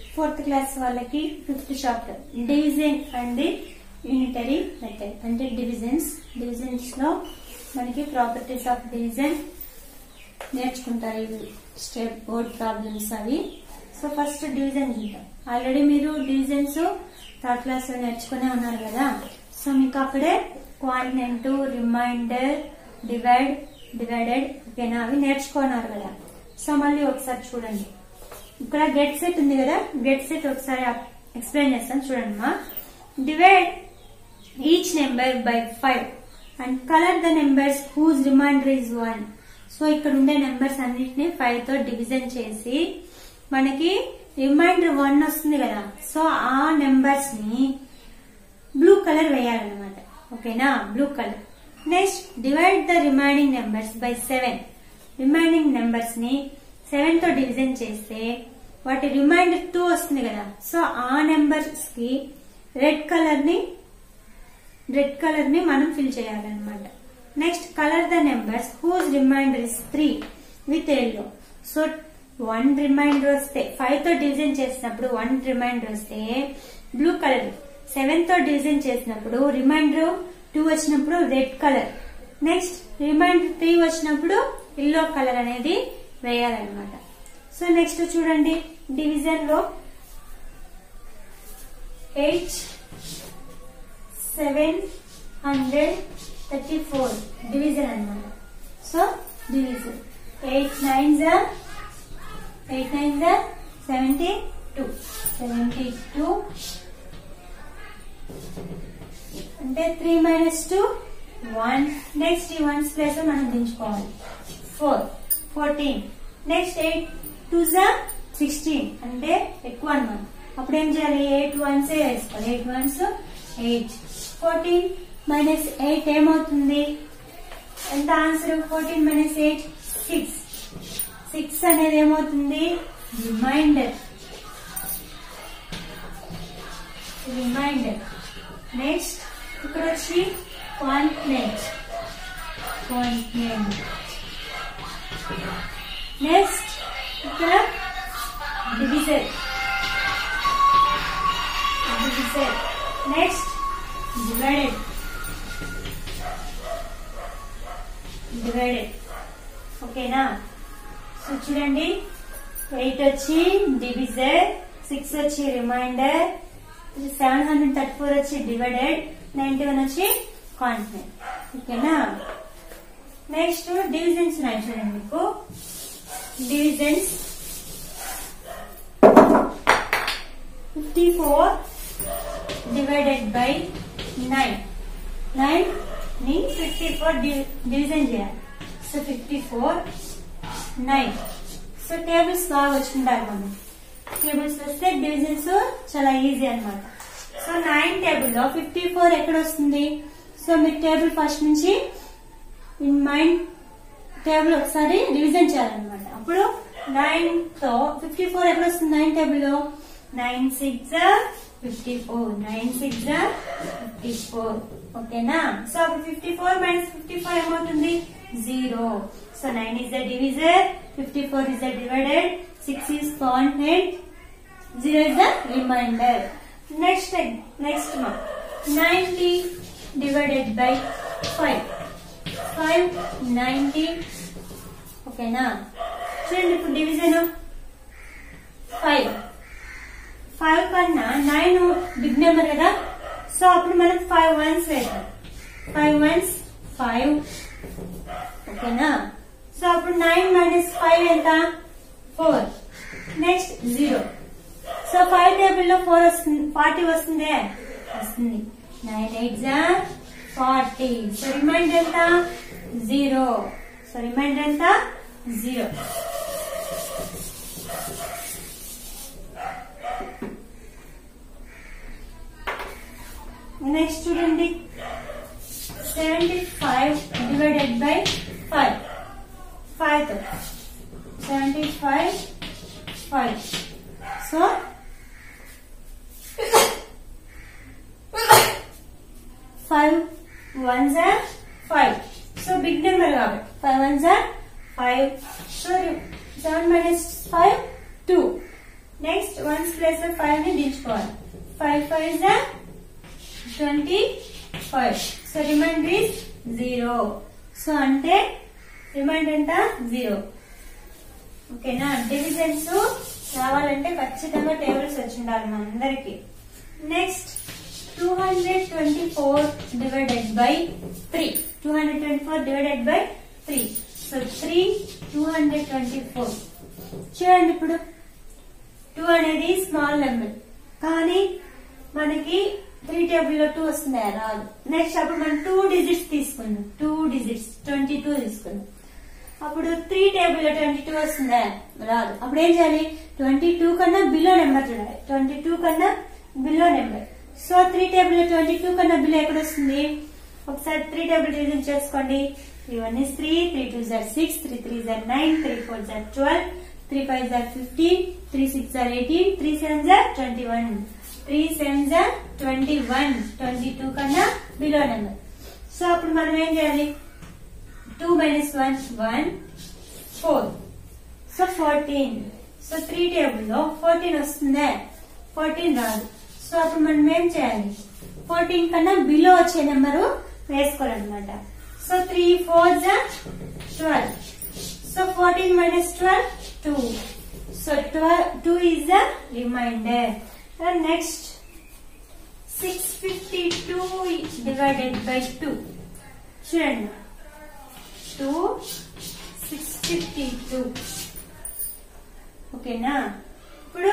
Fourth class వాళ్ళకి fifth chapter division and the unitary method అంటే divisions divisions లో మనకి ప్రాపర్టీస్ ఆఫ్ డివిజన్ నేర్చుకుంటారు ఇవి స్టెప్ బోర్డ్ ప్రాబ్లమ్స్ అవి సో ఫస్ట్ డివిజన్ చూద్దాం ఆల్రెడీ మీరు డివిజన్స్ థర్డ్ క్లాస్ లో నేర్చుకునే ఉన్నారు కదా సో మీకు అక్కడే క్వాంటినెంట్ రిమైండర్ డివైడ్ డివైడెడ్ ఓకేనా అవి నేర్చుకున్నారు కదా సో మళ్ళీ ఒకసారి చూడండి ఇక్కడ గెట్ సెట్ ఉంది కదా గెట్ సెట్ ఒకసారి ఎక్స్ప్లెయిన్ చేస్తాను చూడండి మా divide each number by five and colour the numbers whose remainder is one so ఇక్కడ ఉండే నెంబర్స్ అన్నిటిని ఫైవ్ తో డివిజన్ చేసి మనకి రిమైండర్ వన్ వస్తుంది కదా సో ఆ నెంబర్స్ ని బ్లూ కలర్ వేయాలన్నమాట ఓకేనా blue colour next divide the remaining numbers by seven remaining numbers ని సెవెన్ తో డివిజన్ చేస్తే వాటి రిమైండర్ టూ వస్తుంది కదా సో ఆ నెంబర్స్ కి రెడ్ కలర్ ని రెడ్ కలర్ ని మనం ఫిల్ చేయాలన్నమాట next colour the numbers whose remainder is three with yellow so one remainder వస్తే ఫైవ్ తో డివిజన్ చేసినప్పుడు వన్ రిమైండర్ వస్తే బ్లూ కలర్ సెవెన్ తో డివిజన్ చేసినప్పుడు రిమైండర్ టూ వచ్చినప్పుడు red colour next remainder three వచ్చినప్పుడు ఎల్లో కలర్ అనేది వేయాలన్నమాట సో నెక్స్ట్ చూడండి డివిజన్ లో eight seven hundred thirty four division అన్నమాట సో డివిజన్ ఎయిట్ నైన్ జా ఎయిట్ నైన్ జా సెవెంటీ టూ సెవెంటీ టూ అంటే three minus two one next ఈ వన్స్ ప్లేస్ లో మనం దించుకోవాలి four fourteen next eight two జా సిక్స్టీన్ అంటే ఎక్కువ అన్నమాట అప్పుడు ఏం చేయాలి ఎయిట్ వన్స్ వేసుకోవాలి eight ones eight fourteen minus eight ఏమవుతుంది ఎంత answer fourteen minus eight six six అనేది ఏమవుతుంది రిమైండర్ రిమైండర్ నెక్స్ట్ ఇక్కడ వచ్చి కాంటినెంట్ కాంటినెంట్ నెక్స్ట్ ఇక్కడ divisor divisor next divided divided ఓకేనా సో చూడండి ఎయిట్ వచ్చి డివిజర్ సిక్స్ వచ్చి remainder seven hundred thirty four వచ్చి డివైడెడ్ నైన్టీ వన్ వచ్చి కాంటినెంట్ ఓకేనా నెక్స్ట్ డివిజన్స్ ఉన్నాయి చూడండి మీకు divisions fifty four divided by nine nine ని ఫిఫ్టీ ఫోర్ డివిజన్ చేయాలి so fifty four nine so tables బాగా వచ్చింటారు మనం టేబుల్స్ వస్తే డివిజన్స్ చాలా ఈజీ అన్నమాట సో నైన్ టేబుల్ లో ఫిఫ్టీ ఫోర్ ఎక్కడ వస్తుంది సో మీరు టేబుల్ ఫస్ట్ నుంచి ఇన్ మైండ్ టేబుల్ ఒకసారి రివిజన్ చేయాలన్నమాట అప్పుడు నైన్ తో ఫిఫ్టీ ఫోర్ ఎక్కడ వస్తుంది నైన్ టేబుల్ లో nine six fifty four nine six fifty four ఓకేనా సో అప్పుడు fifty four minus fifty four ఏమవుతుంది zero so nine is the divisor fifty four is the డివైడెడ్ six is confident zero is the remainder next next మా ninety divided by five five ninety ఓకేనా చూడండి ఇప్పుడు division five five కన్నా nine big number కదా so అప్పుడు మనం five ones వేద్దాం ఫైవ్ వన్స్ ఫైవ్ ఓకేనా సో అప్పుడు నైన్ మైనస్ ఫైవ్ ఎంత four next zero so five table లో ఫోర్ వస్తుంది ఫార్టీ వస్తుందే వస్తుంది నైన్ ఎయిట్ జా ఫార్టీ సో రిమైండర్ ఎంత జీరో సో రిమైండర్ ఎంత జీరో నెక్స్ట్ చూడండి seventy five divided by five five తో seventy five five so five one జార్ ఫైవ్ సో బిగ్ నెంబర్ కాబట్టి ఫైవ్ వన్ జార్ five so seven minus five two next ones plus five ని దించుకోవాలి five five జా twenty five so remainder is zero so అంటే remainder ఎంత zero ఓకేనా divisions రావాలంటే ఖచ్చితంగా టేబుల్స్ వచ్చి ఉండాలి మనందరికి next two hundred twenty four divided by three two hundred twenty four divided by three so three two hundred twenty four చూడండి ఇప్పుడు టూ అనేది స్మాల్ నెంబర్ కానీ మనకి త్రీ టేబుల్ లో టూ వస్తుంది రాదు నెక్స్ట్ అప్పుడు మనం టూ డిజిట్స్ తీసుకున్నాం టూ డిజిట్స్ ట్వంటీ టూ తీసుకున్నాం అప్పుడు త్రీ టేబుల్ లో ట్వంటీ టూ వస్తుందా రాదు అప్పుడు ఏం చేయాలి ట్వంటీ టూ కన్నా బిలో నెంబర్ చూడాలి ట్వంటీ టూ కన్నా below number so three table లో ట్వంటీ టూ కన్నా బిలో ఎక్కడ వస్తుంది ఒకసారి త్రీ టేబుల్ డివిజన్ చేసుకోండి three one is three three two జార్ సిక్స్ త్రీ త్రీ జార్ నైన్ త్రీ ఫోర్ జార్ ట్వెల్వ్ త్రీ ఫైవ్ జార్ ఫిఫ్టీన్ త్రీ సిక్స్ జార్ ఎయిటీన్ త్రీ సెవెన్ జార్ ట్వంటీ వన్ త్రీ సెవెన్ జార్ ట్వంటీ వన్ ట్వంటీ టూ కన్నా below number so అప్పుడు మనం ఏం చేయాలి two minus one one four so fourteen so three table లో ఫోర్టీన్ వస్తుందా ఫోర్టీన్ రాదు సో అప్పుడు మనం ఏం చేయాలి ఫోర్టీన్ కన్నా బిలో వచ్చే నెంబరు వేసుకోవాలన్నమాట సో త్రీ ఫోర్ జా twelve so fourteen minus twelve two so twelve two is the remainder next six fifty two divided by two చూడండి టూ సిక్స్ ఫిఫ్టీ టూ ఓకేనా ఇప్పుడు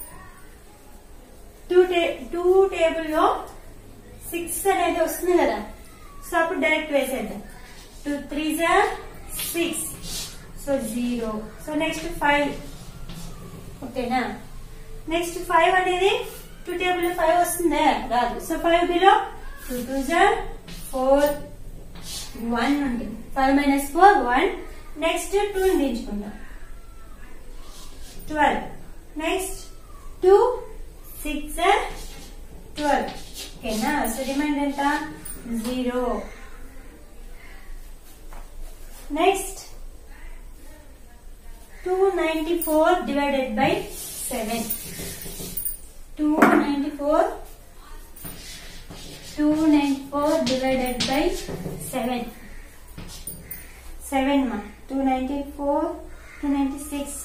టూ టే టూ టేబుల్ లో six అనేది వస్తుంది కదా సో అప్పుడు డైరెక్ట్ వేసేద్దాం టూ త్రీ జా six so zero so next five ఓకేనా నెక్స్ట్ ఫైవ్ అనేది టూ టేబుల్ ఫైవ్ వస్తుందా రాదు so five below two two జా ఫోర్ వన్ ఉంటుంది five minus four one next two దించుకుందాం twelve next two six twelve ఓకేనా so remainder ఎంత zero next two ninety four divided by seven two ninety four two ninety four divided by seven seven మా two ninety four two ninety six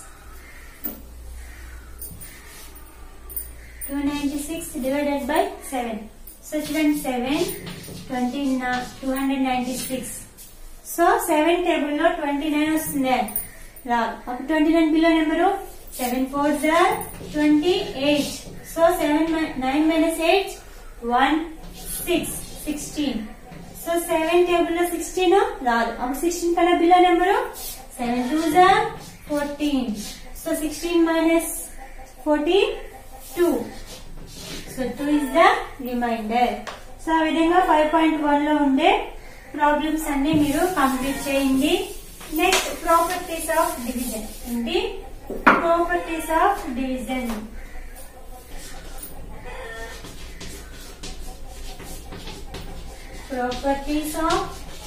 two ninety six divided by seven so చూడండి seven twenty two hundred ninety six so seven table లో twenty nine వస్తుంది రాదు అప్పుడు twenty nine below number seven four జార్ twenty eight so seven nine minus eight one six sixteen so seven table లో sixteen రాదు అప్పుడు sixteen కన్నా below number seven two జార్ fourteen so sixteen minus fourteen two so two is the remainder so ఆ విధంగా five point one లో ఉండే problems అన్ని మీరు కంప్లీట్ చేయండి నెక్స్ట్ ప్రాపర్టీస్ ఆఫ్ డివిజన్ ఏంటి properties of division properties of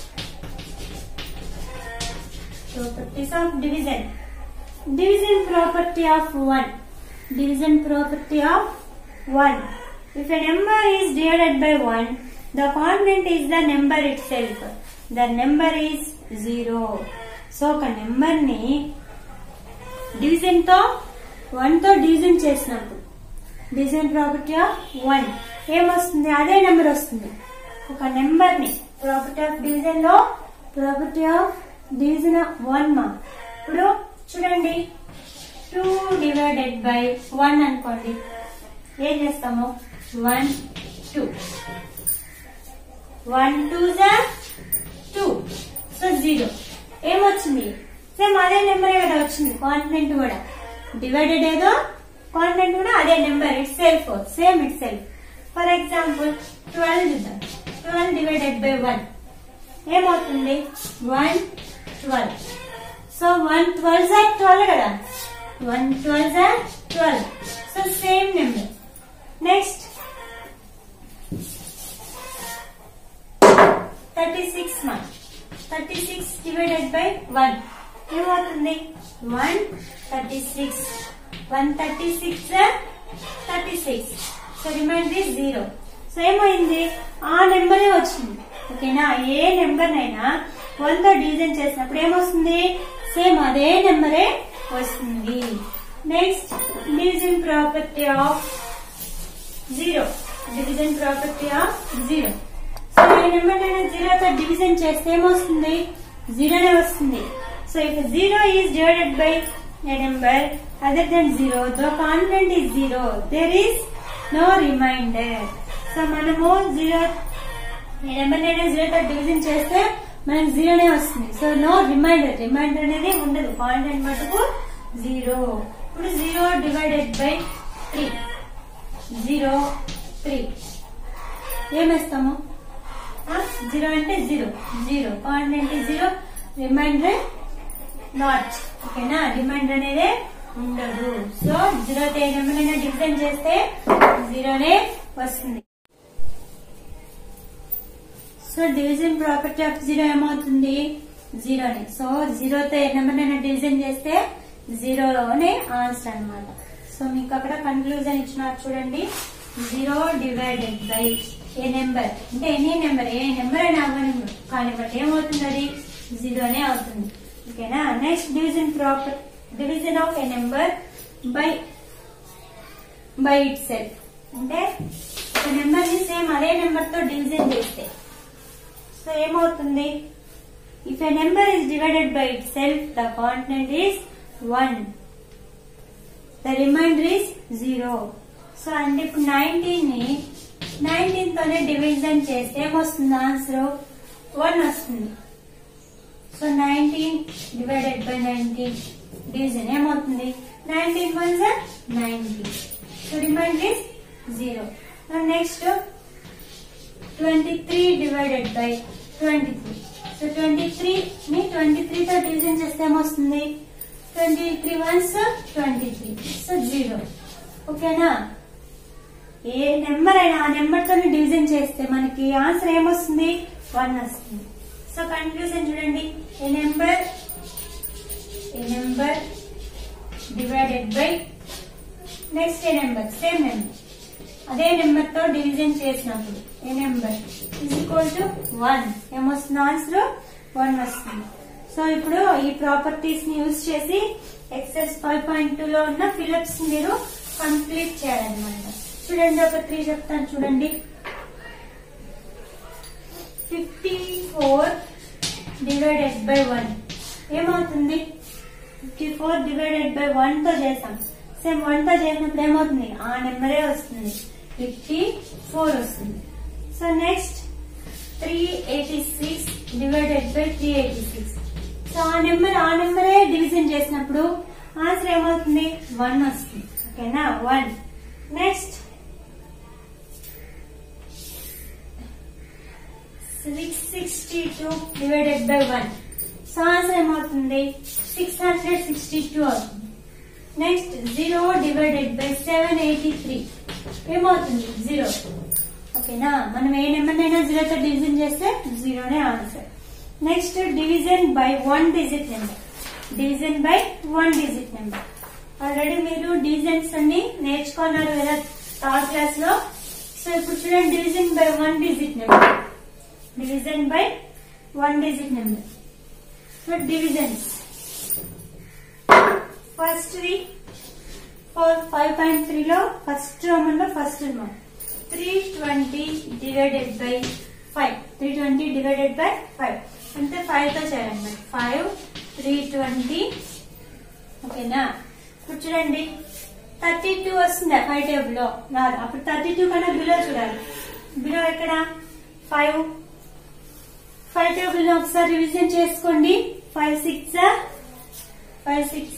properties of division division property of one division property of 1. If a number is divided by 1, the constant is the number itself. The number is 0. So ఒక number ని division తో one తో division చేసినప్పుడు division property of one ఏమొస్తుంది అదే number వస్తుంది ఒక number ని ప్రాపర్టీ ఆఫ్ డివిజన్ లో ప్రాపర్టీ ఆఫ్ డివిజన్ వన్ మా ఇప్పుడు చూడండి టూ డివైడెడ్ బై వన్ అనుకోండి ఏం చేస్తాము వన్ టూ వన్ టూ జా టూ సో జీరో ఏమొచ్చింది సేమ్ అదే నెంబర్ కదా వచ్చింది కాన్ఫిడెంట్ కూడా డివైడెడ్ ఏదో కాన్ఫిడెంట్ కూడా అదే number itself same itself for example twelve చూద్దాం ట్వెల్వ్ డివైడెడ్ బై వన్ ఏమవుతుంది one twelve so one twelve జా ట్వెల్వ్ కదా వన్ ట్వెల్వ్ జా twelve so same number next thirty six month thirty six divided by one ఏమవుతుంది one thirty six one thirty six thirty six so remainder is zero so ఏమైంది ఆ నెంబరే వచ్చింది ఓకేనా ఏ నెంబర్ నైనా వన్ తో డివిజన్ చేసినప్పుడు ఏమొస్తుంది సేమ్ అదే నెంబరే వస్తుంది next division property of zero division property of zero so ఏ నెంబర్ నైనా జీరోతో డివిజన్ చేస్తే ఏమొస్తుంది జీరోనే వస్తుంది so if zero is divided by a number other than zero, the constant is zero. There is no remainder. So మనము zero ఏ number అయినా జీరోతో డివిజన్ చేస్తే మనకి జీరోనే వస్తుంది సో నో రిమైండర్ రిమైండర్ అనేది ఉండదు కాన్స్టెంట్ మటుకు జీరో ఇప్పుడు zero divided by three zero three ఏమేస్తాము జీరో అంటే zero zero constant zero remainder not ఓకేనా రిమైండర్ అనేది ఉండదు సో జీరో తో ఏ నెంబర్ అయినా డివిజన్ చేస్తే జీరోనే వస్తుంది so division property of zero ఏమవుతుంది జీరోనే సో జీరోతో ఏ నెంబర్ అయినా డివిజన్ చేస్తే జీరోలోనే ఆన్సర్ అన్నమాట సో మీకు అక్కడ కన్క్లూజన్ ఇచ్చినారు చూడండి zero divided by a number అంటే ఎనీ నెంబర్ ఏ నెంబర్ అయినా అవ్వని కానీ బట్ ఏమవుతుంది అది జీరోనే అవుతుంది ఓకేనా next division proper division of a number by by itself అంటే ఒక నెంబర్ ని సేమ్ అదే నెంబర్ తో డివిజన్ చేస్తే సో ఏమవుతుంది if a number is divided by itself the content is one the remainder is zero so అంటే ఇప్పుడు nineteen ని నైన్టీన్ తోనే డివిజన్ చేస్తే ఏమొస్తుంది ఆన్సర్ వన్ వస్తుంది so nineteen divided by nineteen division ఏమవుతుంది nineteen one sir nineteen so remainder is zero next twenty three divided by twenty three so twenty three ని twenty three తో division చేస్తే ఏమొస్తుంది twenty three ones twenty three so zero ఓకేనా ఏ number అయినా ఆ number తో డివిజన్ చేస్తే మనకి ఆన్సర్ ఏమొస్తుంది వన్ వస్తుంది సో కన్ఫ్యూజన్ చూడండి a number A number divided by next a number same number అదే నెంబర్ తో డివిజన్ చేసినప్పుడు a number is equal to one ఏమొస్తుంది ఆన్సర్ వన్ వస్తుంది సో ఇప్పుడు ఈ ప్రాపర్టీస్ ని యూజ్ చేసి ఎక్సెస్ ఫైవ్ పాయింట్ టూ లో ఉన్న ఫిలిప్స్ మీరు కంప్లీట్ చేయాలన్నమాట చూడండి ఒక త్రీ చెప్తాను చూడండి fifty four divided by one ఏమవుతుంది fifty four divided by one తో చేసాం సేమ్ వన్ తో చేసినప్పుడు ఏమవుతుంది ఆ నెంబరే వస్తుంది ఫిఫ్టీ ఫోర్ వస్తుంది so next three eighty six divided by three eighty six so ఆ నెంబర్ ఆ నెంబరే డివిజన్ చేసినప్పుడు ఆన్సర్ ఏమవుతుంది వన్ వస్తుంది ఓకేనా one next six sixty two divided by one so answer ఏమవుతుంది సిక్స్ హండ్రెడ్ సిక్స్టీ టూ అవుతుంది next zero divided by seven eighty three ఏమవుతుంది జీరో ఓకేనా మనం ఏ నెంబర్ అయినా జీరోతో డివిజన్ చేస్తే జీరోనే answer next division by one digit number division by one digit number already మీరు డివిజన్స్ అన్ని నేర్చుకున్నారు కదా థర్డ్ క్లాస్ లో సో ఇప్పుడు చూడండి division by one digit number division by one digit number so divisions first the four five point three లో first roman లో first roman three twenty divided by five three twenty divided by five అంటే five తో చేయాలన్నమాట five three twenty ఓకేనా ఇప్పుడు చూడండి thirty two వస్తుంది five table లో రాదు అప్పుడు థర్టీ టూ కన్నా బిలో చూడాలి బిలో ఎక్కడ ఫైవ్ ఫైవ్ టేబుల్ ని ఒకసారి రివిజన్ చేసుకోండి five six five six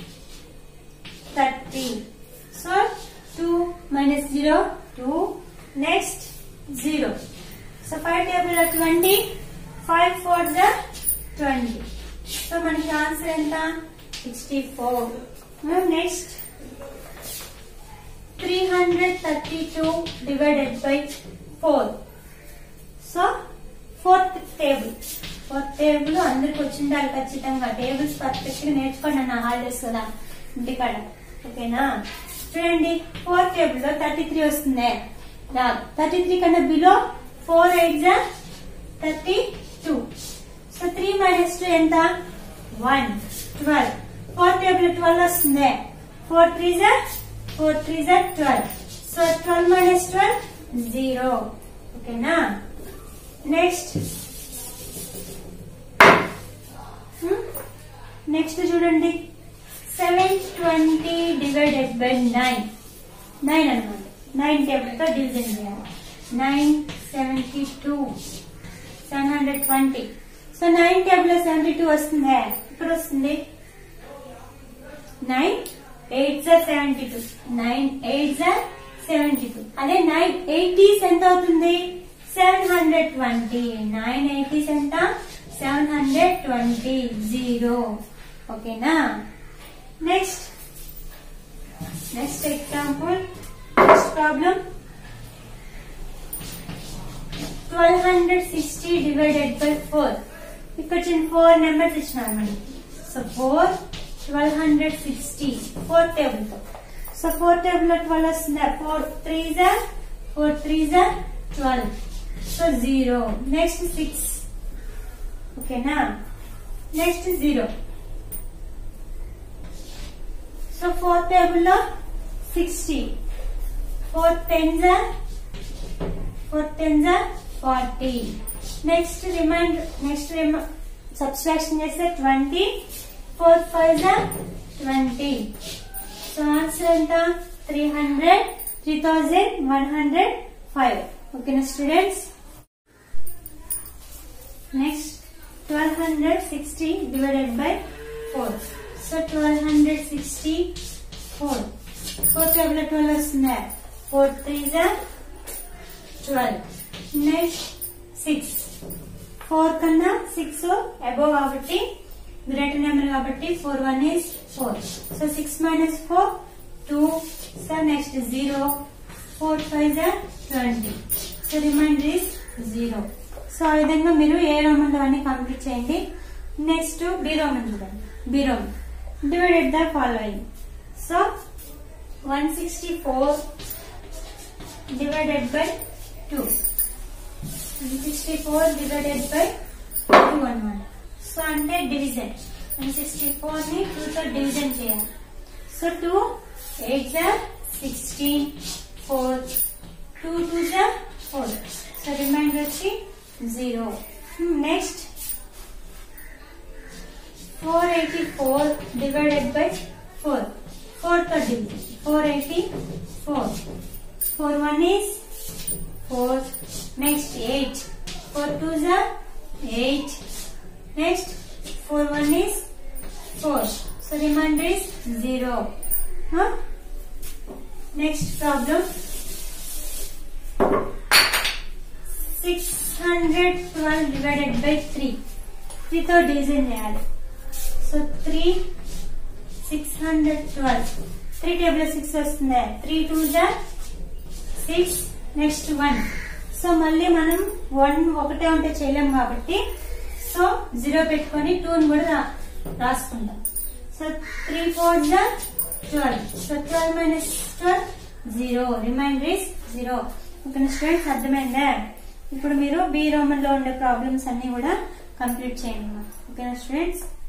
thirty so two minus zero two next zero so five table twenty five four the twenty so మనకి ఆన్సర్ ఎంత sixty four next three hundred thirty two divided by four so fourth table fourth table అందరికి వచ్చిండాలి ఖచ్చితంగా tables perfect గా నేర్చుకోండి అన్న holidays కదా ఇంటికాడ ఓకేనా చూడండి ఫోర్ టేబుల్ లో థర్టీ త్రీ వస్తుంది రాదు థర్టీ త్రీ కన్నా బిలో ఫోర్ ఎయిట్ జా thirty two so three minus two ఎంత one twelve four table twelve వస్తుంది ఫోర్ త్రీ జా ఫోర్ త్రీ జా twelve so twelve minus twelve zero ఓకేనా నెక్స్ట్ నెక్స్ట్ చూడండి seven twenty divided by nine nine అనమాట nine table తో division చేయాలి nine seventy two seven hundred twenty so nine table seventy two వస్తుంది ఇక్కడ వస్తుంది nine eight sir seventy two nine eight sir seventy two అదే nine eights ఎంత అవుతుంది seven hundred twenty nine eights ఎంత seven hundred twenty zero ఓకేనా next next example next problem twelve hundred sixty divided by four ఇక్కడ చిన్న four numbers ఇచ్చినారు మనకి so four twelve hundred sixty four table తో so four table లో twelve వస్తుంది four three జా ఫోర్ త్రీ జా twelve so zero next six ఓకేనా next zero so four table లో సిక్స్టీ ఫోర్ టెన్ జా ఫోర్ టెన్ జా forty next remind next subtraction చేస్తే ట్వంటీ ఫోర్ ఫైవ్ జా ట్వంటీ సో ఆన్సర్ ఎంత three hundred three thousand one hundred five ఓకేనా students next twelve hundred sixty divided by four so twelve hundred sixty four four table twelve వస్తుంది four three జా twelve next six four కన్నా six above కాబట్టి greater number కాబట్టి four one is four so six minus four two so next zero four five జా twenty so remainder is zero so ఆ విధంగా మీరు A roman అన్ని complete చేయండి next B roman చూడండి B roman divided the following so one sixty four divided by two one sixty four divided by two అనమాట so అంటే division one sixty four ని two తో డివిజన్ చేయాలి so two eight జా sixteen four two two జా four so remainder వచ్చి zero next four eighty four divided by four four తో division four eighty four four one is four next eight four two జా eight next four one is four so remainder is zero next problem six hundred twelve divided by three త్రీతో division చేయాలి so three six hundred twelve three table six వస్తుంది three two జా six next one so మళ్ళీ మనం one ఒకటే ఉంటే చేయలేం కాబట్టి సో జీరో పెట్టుకొని టూని కూడా రా- రాసుకుంటాం సో త్రీ ఫోర్ జా twelve so twelve minus twelve zero remainder is zero okay students అర్థమైందా ఇప్పుడు మీరు బి రోమన్ లో ఉండే ప్రాబ్లమ్స్ అన్ని కూడా కంప్లీట్ చేయండి ఓకేనా స్టూడెంట్స్